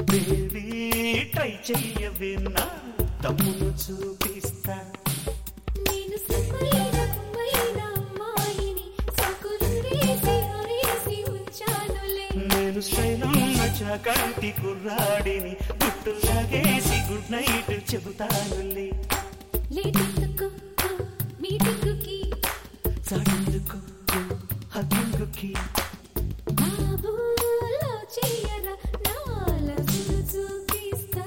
baby try చెయ్యవే నా తమ్మును చూపిస్తా నేను సకులైన కుమ్మైన అమ్మాయిని సకులురేసి హరేసి ఉంచానులే నేను శైలమ్మ చాకంటి కుర్రాడిని గుట్టులాగేసి గుడ్ నైట్ చెబుతానులే లేటెందుకు మీటింగుకి చాటెందుకు హగ్గింగుకి బాబులో చెయ్యరా నాలసును చూపిస్తా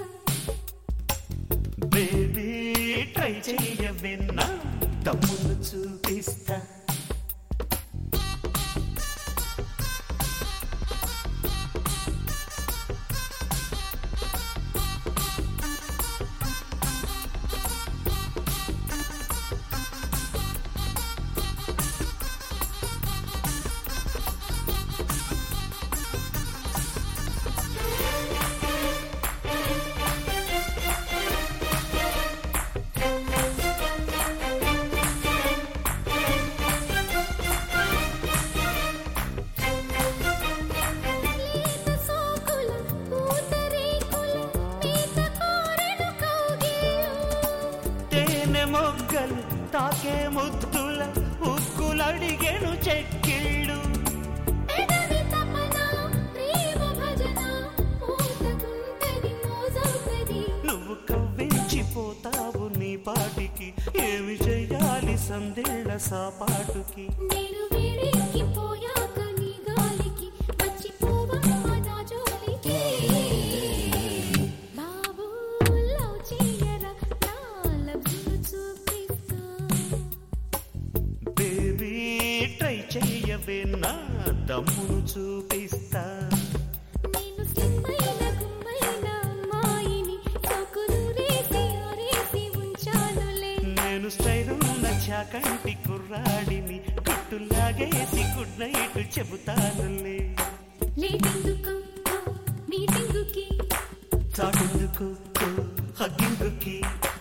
బేబీ ట్రై చెయ్యవే నా తమ్మును చూపిస్తా లేత సోకుల పూతరేకుల మేత కోరెను కౌగిళ్ళు తేనె మొగ్గలు తాకే ముద్దుల ఉక్కులడిగెను చెక్కిళ్ళు పెదవి తపన ప్రేమ భజన మోతకుంటది మోజవుతది నువ్వు కవ్వించిపోతావు నీ పాటికి ఏమి చెయ్యాలి సందేళ్ల సాపాటుకి నేను వేడెక్కిపోయాక నీ గాలికి మర్చిపోవమ్మ నా జోలికి బాబు లవ్ చెయ్యరా నా లవ్ను చూపిస్తా బేబీ ట్రై చెయ్యవే నా దమ్మును చూపిస్తా నేను స్లిమ్మైన గుమ్మైన అమ్మాయిని సోకులు రేసి ఆరేసి ఉంచానులే నేను స్టైలున్న చాకంటి కుర్రాడిని గుట్టులాగేసి గుడ్ నైట్ చెబుతానులే లేటెందుకు మీటింగుకి చాటెందుకు హగ్గింగుకి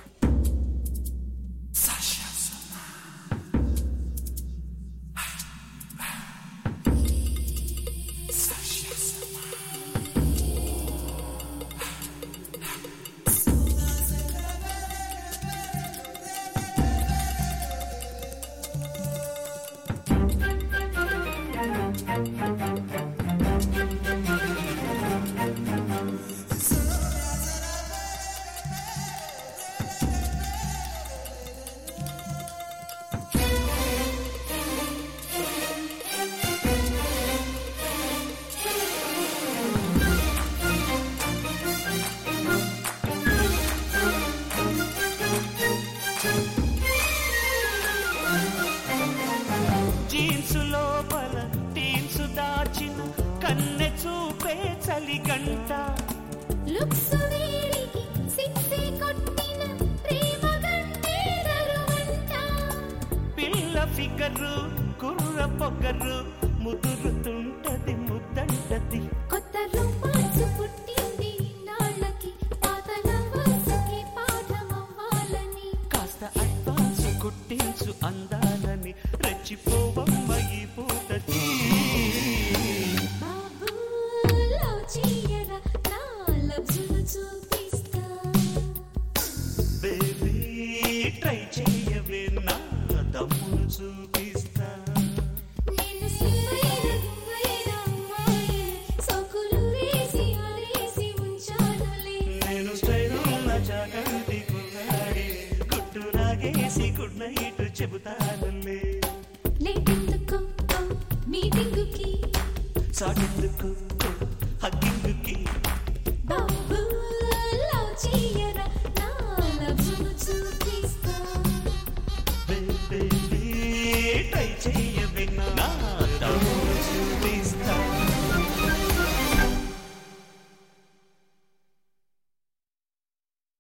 జీన్స్ లోపల టీన్స్ దాచిన కన్నె చూపే చలిగంట లుక్స్ వేడికి సిక్సే కొట్టిన ప్రేమ గంటేరరువంట పిల్ల ఫిగరు కుర్ర పొగరు ముదురుతుంటది ముద్దంటది కొత్త రొమాన్స్ పుట్టింది నాళ్ళకి పాత లవర్స్కి పాఠమవ్వాలని కాస్త అడ్వాన్స్ కుట్టించు అందాలని రెచ్చిపోవమ్మ ఈ పూటకి బాబు లవ్ చెయ్యరా నా లవ్ను చూపిస్తా బేబీ ట్రై చెయ్యవే నా దమ్మును చూపి